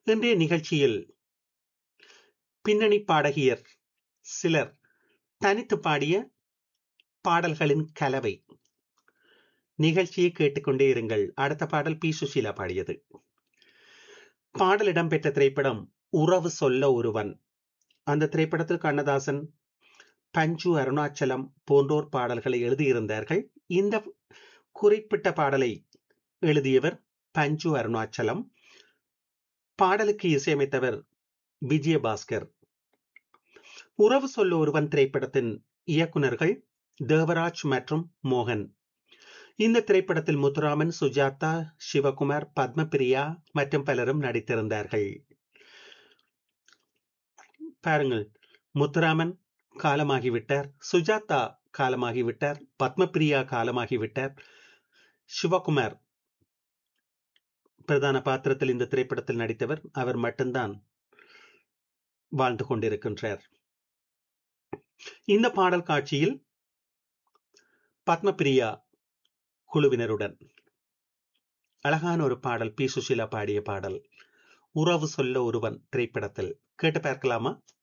இன்றைய நிகழ்ச்சியில் பின்னணி பாடகியர் சிலர் தனித்து பாடிய பாடல்களின் கலவை நிகழ்ச்சியை கேட்டுக்கொண்டே இருங்கள் அடுத்த பாடல் பி சுஷீலா பாடியது பாடல் இடம்பெற்ற திரைப்படம் உறவு சொல்ல ஒருவன் அந்த திரைப்படத்தில் கண்ணதாசன் பஞ்சு அருணாச்சலம் போன்றோர் பாடல்களை எழுதியிருந்தார்கள் இந்த குறிப்பிட்ட பாடலை எழுதியவர் பஞ்சு அருணாச்சலம் பாடலுக்கு இசையமைத்தவர் விஜயபாஸ்கர் உறவு சொல்ல ஒருவன் திரைப்படத்தின் இயக்குநர்கள் தேவராஜ் மற்றும் மோகன் இந்த திரைப்படத்தில் முத்துராமன் சுஜாதா சிவகுமார் பத்மபிரியா மற்றும் பலரும் நடித்திருந்தார்கள் பாருங்கள் முத்துராமன் காலமாகிவிட்டார் சுஜாதா காலமாகிவிட்டார் பத்மபிரியா காலமாகிவிட்டார் சிவகுமார் பிரதான பாத்திரத்தில் இந்த திரைப்படத்தில் நடித்தவர் அவர் மட்டும்தான் வாழ்ந்து கொண்டிருக்கின்றார் இந்த பாடல் காட்சியில் பத்மபிரியா குழுவினருடன் அழகான ஒரு பாடல் பி சுஷீலா பாடிய பாடல் உறவு சொல்ல ஒருவன் திரைப்படத்தில் கேட்டு பார்க்கலாமா